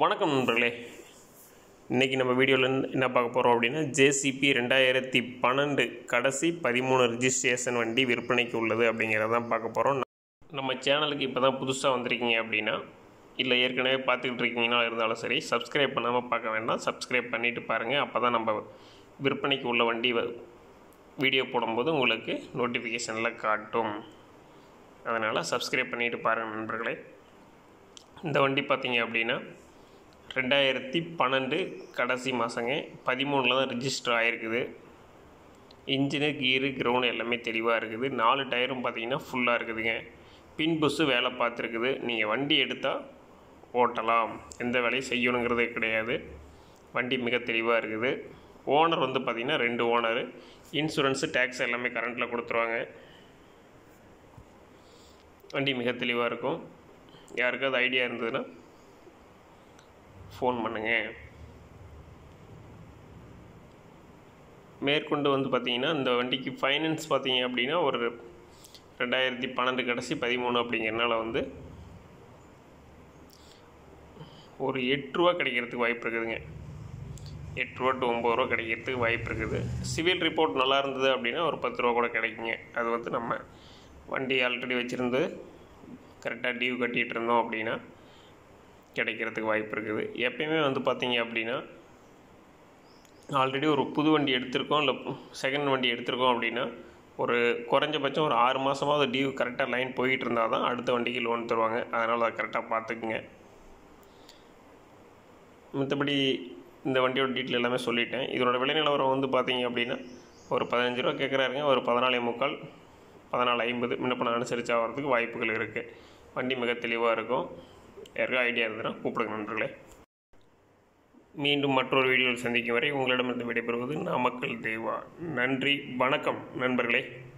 வணக்கம் நண்பர்களே இன்றைக்கி நம்ம வீடியோவில் என்ன பார்க்க போகிறோம் அப்படின்னா ஜேசிபி ரெண்டாயிரத்தி பன்னெண்டு கடைசி பதிமூணு ரிஜிஸ்ட்ரேஷன் வண்டி விற்பனைக்கு உள்ளது அப்படிங்கிறதான் பார்க்க போகிறோம் நம்ம சேனலுக்கு இப்போ தான் புதுசாக வந்திருக்கீங்க அப்படின்னா இல்லை ஏற்கனவே பார்த்துக்கிட்டு இருக்கீங்கன்னா இருந்தாலும் சரி சப்ஸ்கிரைப் பண்ணாமல் பார்க்க வேண்டாம் சப்ஸ்கிரைப் பண்ணிவிட்டு பாருங்கள் அப்போ தான் நம்ம விற்பனைக்கு உள்ள வண்டி வ- வீடியோ போடும்போது உங்களுக்கு நோட்டிஃபிகேஷனில் காட்டும் அதனால் சப்ஸ்கிரைப் பண்ணிவிட்டு பாருங்கள் நண்பர்களே இந்த வண்டி பார்த்தீங்க அப்படின்னா ரெண்டாயிரத்தி பன்னெண்டு கடைசி மாதங்க பதிமூணில் தான் ரிஜிஸ்டர் ஆகிருக்குது இன்ஜினு கீரு கிரவுண்டு எல்லாமே தெளிவாக இருக்குது நாலு டயரும் பார்த்தீங்கன்னா ஃபுல்லாக இருக்குதுங்க பின் புஸ்ஸு வேலை பார்த்துருக்குது நீங்கள் வண்டி எடுத்தால் ஓட்டலாம் எந்த வேலையும் செய்யணுங்கிறது கிடையாது வண்டி மிக தெளிவாக இருக்குது ஓனர் வந்து பார்த்திங்கன்னா ரெண்டு ஓனரு இன்சூரன்ஸு டேக்ஸ் எல்லாமே கரண்ட்டில் கொடுத்துருவாங்க வண்டி மிக தெளிவாக இருக்கும் யாருக்காவது ஐடியா இருந்ததுன்னா ஃபோன் பண்ணுங்க மேற்கொண்டு வந்து பார்த்தீங்கன்னா இந்த வண்டிக்கு ஃபைனான்ஸ் பார்த்தீங்க அப்படின்னா ஒரு ரெண்டாயிரத்தி பன்னெண்டு கடைசி பதிமூணு அப்படிங்கிறனால வந்து ஒரு எட்டு ரூபா கிடைக்கிறதுக்கு வாய்ப்பு இருக்குதுங்க எட்டு ரூபா டு ஒம்பது ரூபா கிடைக்கிறதுக்கு வாய்ப்பு இருக்குது சிவில் ரிப்போர்ட் நல்லா இருந்தது அப்படின்னா ஒரு பத்து ரூபா கூட கிடைக்குங்க அது வந்து நம்ம வண்டி ஆல்ரெடி வச்சுருந்து கரெக்டாக டியூ கட்டிகிட்டு இருந்தோம் அப்படின்னா கிடைக்கிறதுக்கு வாய்ப்பு இருக்குது எப்பயுமே வந்து பார்த்தீங்க அப்படின்னா ஆல்ரெடி ஒரு புது வண்டி எடுத்திருக்கோம் இல்லை செகண்ட் வண்டி எடுத்திருக்கோம் அப்படின்னா ஒரு குறைஞ்சபட்சம் ஒரு ஆறு மாதமாவது டியூ கரெக்டாக லைன் போயிட்டு இருந்தால் தான் அடுத்த வண்டிக்கு லோன் தருவாங்க அதனால் அதை கரெக்டாக பார்த்துக்குங்க மற்றபடி இந்த வண்டியோட டீட்டெயில் எல்லாமே சொல்லிட்டேன் இதனோட விலை நிலவரம் வந்து பார்த்தீங்க அப்படின்னா ஒரு பதினஞ்சு ரூபா கேட்குறாருங்க ஒரு பதினாலே முக்கால் பதினாலு ஐம்பது முன்னப்பணம் அனுசரித்து ஆகிறதுக்கு வாய்ப்புகள் இருக்குது வண்டி மிக தெளிவாக இருக்கும் யாருக்கும் ஐடியா இருந்ததுன்னா கூப்பிடுங்க நண்பர்களே மீண்டும் மற்றொரு வீடியோவில் சந்திக்கும் வரை உங்களிடமிருந்து விடைபெறுவது நாமக்கல் தேவா நன்றி வணக்கம் நண்பர்களே